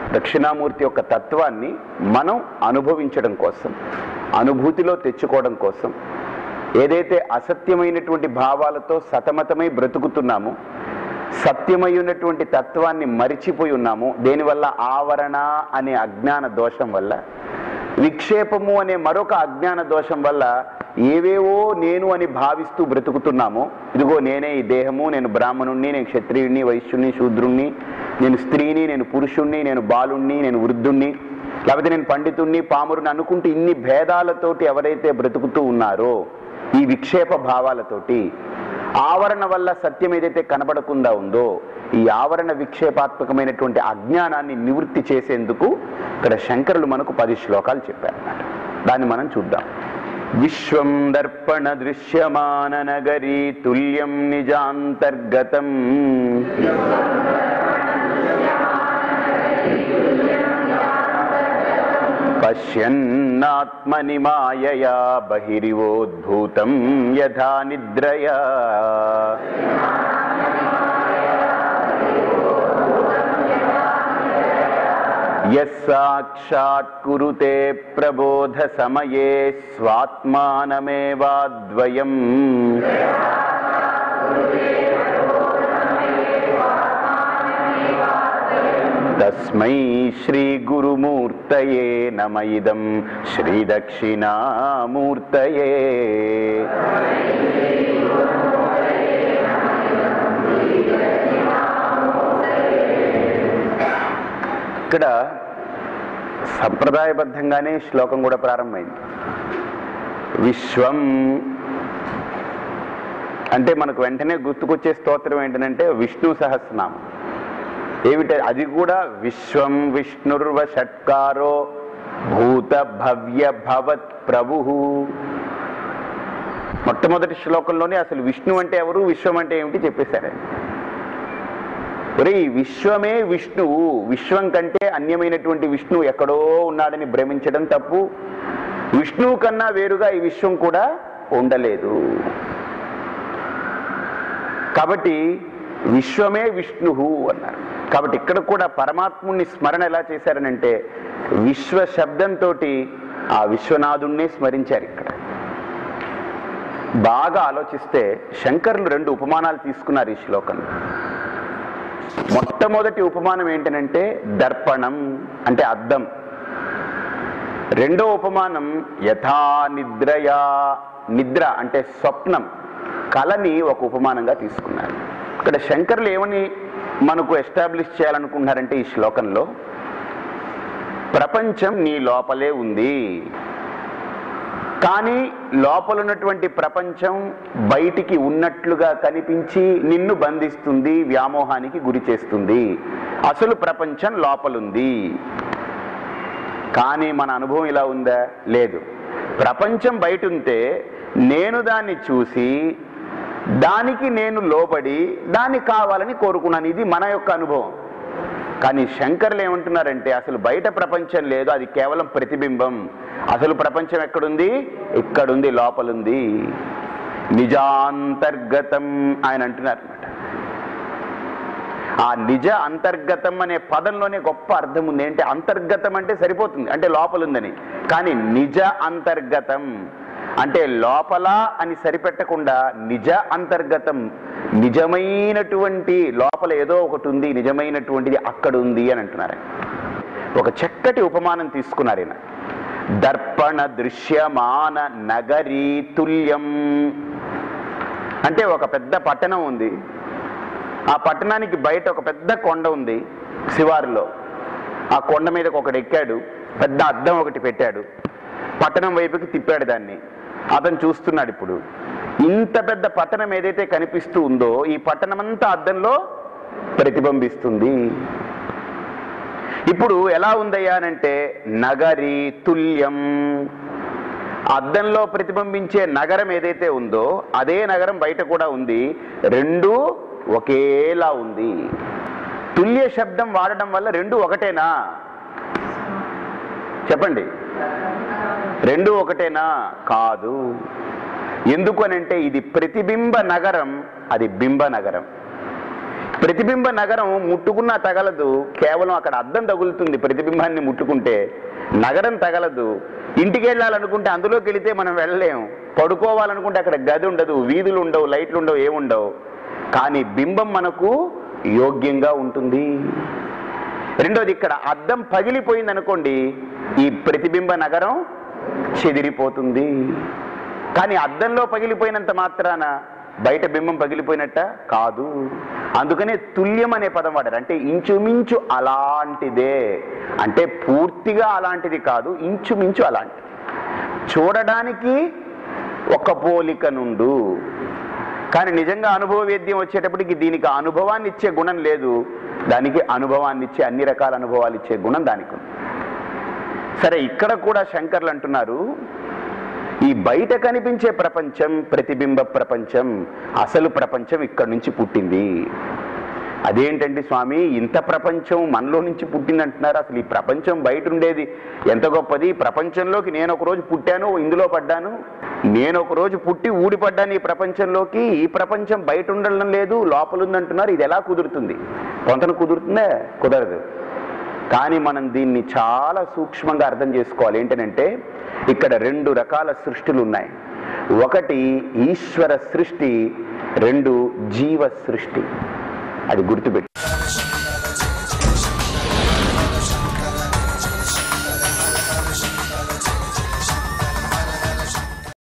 దక్షిణామూర్తి యొక్క తత్వాన్ని మనం అనుభవించడం కోసం అనుభూతిలో తెచ్చుకోవడం కోసం ఏదైతే అసత్యమైనటువంటి భావాలతో సతమతమై బ్రతుకుతున్నామో సత్యమైనటువంటి తత్వాన్ని మరిచిపోయి ఉన్నాము దేనివల్ల ఆవరణ అనే అజ్ఞాన దోషం వల్ల విక్షేపము అనే మరొక అజ్ఞాన దోషం వల్ల ఏవేవో నేను అని భావిస్తూ బ్రతుకుతున్నామో ఇదిగో నేనే ఈ దేహము నేను బ్రాహ్మణుణ్ణి నేను క్షత్రియుణ్ణి వైశ్యుణ్ణి శూద్రుణ్ణి నేను స్త్రీని నేను పురుషుణ్ణి నేను బాలుణ్ణి నేను వృద్ధుణ్ణి లేకపోతే నేను పండితుణ్ణి పామురుని అనుకుంటూ ఇన్ని భేదాలతోటి ఎవరైతే బ్రతుకుతూ ఉన్నారో ఈ విక్షేప భావాలతోటి ఆవరణ వల్ల సత్యం ఏదైతే కనబడకుండా ఉందో ఈ ఆవరణ విక్షేపాత్మకమైనటువంటి అజ్ఞానాన్ని నివృత్తి చేసేందుకు ఇక్కడ శంకరులు మనకు పది శ్లోకాలు చెప్పారన్నమాట దాన్ని మనం చూద్దాం విశ్వం దర్పణ దృశ్యమాన నగరీ తుల్యం నిజాంతర్గతం పశ్యన్నాత్మని మాయయా బహిరివోద్భూతం యథా నిద్రయా యస్సాక్షాత్ కురుతే ప్రబోధ సమయే స్వాత్మానమేవాద్వయం తస్మై శ్రీ గురుమూర్తయే నమ ఇదం శ్రీ దక్షిణామూర్తయే ఇక్కడ సంప్రదాయబద్ధంగానే శ్లోకం కూడా ప్రారంభమైంది విశ్వం అంటే మనకు వెంటనే గుర్తుకొచ్చే స్తోత్రం ఏంటంటే విష్ణు సహస్రనామం ఏమిట అది కూడా విశ్వం విష్ణుర్వ షట్కారో భూత భవ్య భవత్ ప్రభు మొట్టమొదటి శ్లోకంలోనే అసలు విష్ణు అంటే ఎవరు విశ్వం అంటే ఏమిటి చెప్పేశారండి ఒరే ఈ విశ్వమే విష్ణువు విశ్వం కంటే అన్యమైనటువంటి విష్ణువు ఎక్కడో ఉన్నాడని భ్రమించడం తప్పు విష్ణువు కన్నా వేరుగా ఈ విశ్వం కూడా ఉండలేదు కాబట్టి విశ్వమే విష్ణువు అన్నారు కాబట్టి ఇక్కడ కూడా పరమాత్ముని స్మరణ ఎలా చేశారనంటే విశ్వ శబ్దంతో ఆ విశ్వనాథుణ్ణే స్మరించారు ఇక్కడ బాగా ఆలోచిస్తే శంకరులు రెండు ఉపమానాలు తీసుకున్నారు ఈ శ్లోకంలో మొట్టమొదటి ఉపమానం ఏంటనంటే దర్పణం అంటే అద్దం రెండో ఉపమానం యథా నిద్రయా నిద్ర అంటే స్వప్నం కళని ఒక ఉపమానంగా తీసుకున్నారు ఇక్కడ శంకర్లు ఏమని మనకు ఎస్టాబ్లిష్ చేయాలనుకుంటున్నారంటే ఈ శ్లోకంలో ప్రపంచం నీ లోపలే ఉంది కానీ లోపల ఉన్నటువంటి ప్రపంచం బయటికి ఉన్నట్లుగా కనిపించి నిన్ను బంధిస్తుంది వ్యామోహానికి గురి చేస్తుంది అసలు ప్రపంచం లోపలుంది కానీ మన అనుభవం ఇలా ఉందా లేదు ప్రపంచం బయట ఉంటే నేను దాన్ని చూసి దానికి నేను లోబడి దాన్ని కావాలని కోరుకున్నాను ఇది మన యొక్క అనుభవం కానీ శంకర్లు ఏమంటున్నారంటే అసలు బయట ప్రపంచం లేదు అది కేవలం ప్రతిబింబం అసలు ప్రపంచం ఎక్కడుంది ఇక్కడుంది లోపలుంది నిజాంతర్గతం ఆయన అంటున్నారు అనమాట ఆ నిజ అంతర్గతం అనే పదంలోనే గొప్ప అర్థం ఉంది అంటే అంతర్గతం అంటే సరిపోతుంది అంటే లోపలుందని కానీ నిజ అంతర్గతం అంటే లోపల అని సరిపెట్టకుండా నిజ అంతర్గతం నిజమైనటువంటి లోపల ఏదో ఒకటి ఉంది నిజమైనటువంటిది అక్కడ ఉంది అని అంటున్నారు ఒక చక్కటి ఉపమానం తీసుకున్నారు ఈయన దర్పణ దృశ్యమాన నగరీ తుల్యం అంటే ఒక పెద్ద పట్టణం ఉంది ఆ పట్టణానికి బయట ఒక పెద్ద కొండ ఉంది శివారులో ఆ కొండ మీదకి ఒకడు ఎక్కాడు పెద్ద అద్దం ఒకటి పెట్టాడు పట్టణం వైపుకి తిప్పాడు దాన్ని అతను చూస్తున్నాడు ఇప్పుడు ఇంత పెద్ద పట్టణం ఏదైతే కనిపిస్తూ ఉందో ఈ పట్టణం అంతా అద్దంలో ప్రతిబింబిస్తుంది ఇప్పుడు ఎలా ఉందయ్యా అనంటే నగరి తుల్యం అద్దంలో ప్రతిబింబించే నగరం ఏదైతే ఉందో అదే నగరం బయట కూడా ఉంది రెండు ఒకేలా ఉంది తుల్య శబ్దం వాడడం వల్ల రెండు ఒకటేనా చెప్పండి రెండు ఒకటేనా కాదు ఎందుకు అనంటే ఇది ప్రతిబింబ నగరం అది బింబ నగరం ప్రతిబింబ నగరం ముట్టుకున్నా తగలదు కేవలం అక్కడ అద్దం తగులుతుంది ప్రతిబింబాన్ని ముట్టుకుంటే నగరం తగలదు ఇంటికి వెళ్ళాలనుకుంటే అందులోకి వెళితే మనం వెళ్ళలేం పడుకోవాలనుకుంటే అక్కడ గది ఉండదు వీధులు ఉండవు లైట్లు ఉండవు ఏముండవు కానీ బింబం మనకు యోగ్యంగా ఉంటుంది రెండోది ఇక్కడ అద్దం పగిలిపోయింది అనుకోండి ఈ ప్రతిబింబ నగరం చెదిరిపోతుంది కానీ అద్దంలో పగిలిపోయినంత మాత్రాన బయట బింబం పగిలిపోయినట్ట కాదు అందుకనే తుల్యం అనే పదం వాడారు అంటే ఇంచుమించు అలాంటిదే అంటే పూర్తిగా అలాంటిది కాదు ఇంచుమించు అలాంటిది చూడడానికి ఒక పోలిక నుండు కానీ నిజంగా అనుభవ వేద్యం వచ్చేటప్పటికి దీనికి అనుభవాన్ని ఇచ్చే గుణం లేదు దానికి అనుభవాన్ని ఇచ్చే అన్ని రకాల అనుభవాలు ఇచ్చే గుణం దానికి ఉంది సరే ఇక్కడ కూడా శంకర్లు అంటున్నారు ఈ బయట కనిపించే ప్రపంచం ప్రతిబింబ ప్రపంచం అసలు ప్రపంచం ఇక్కడి నుంచి పుట్టింది అదేంటండి స్వామి ఇంత ప్రపంచం మనలో నుంచి పుట్టింది అంటున్నారు అసలు ఈ ప్రపంచం బయట ఉండేది ఎంత గొప్పది ప్రపంచంలోకి నేను ఒక రోజు పుట్టాను ఇందులో పడ్డాను నేను ఒక రోజు పుట్టి ఊడిపడ్డాను ఈ ప్రపంచంలోకి ఈ ప్రపంచం బయట ఉండడం లేదు లోపల ఉందంటున్నారు ఇది ఎలా కుదురుతుంది కొంతను కుదురుతుందా కుదరదు కానీ మనం దీన్ని చాలా సూక్ష్మంగా అర్థం చేసుకోవాలి ఏంటనంటే ఇక్కడ రెండు రకాల సృష్టిలు ఉన్నాయి ఒకటి ఈశ్వర సృష్టి రెండు జీవ సృష్టి అది గుర్తుపెట్టు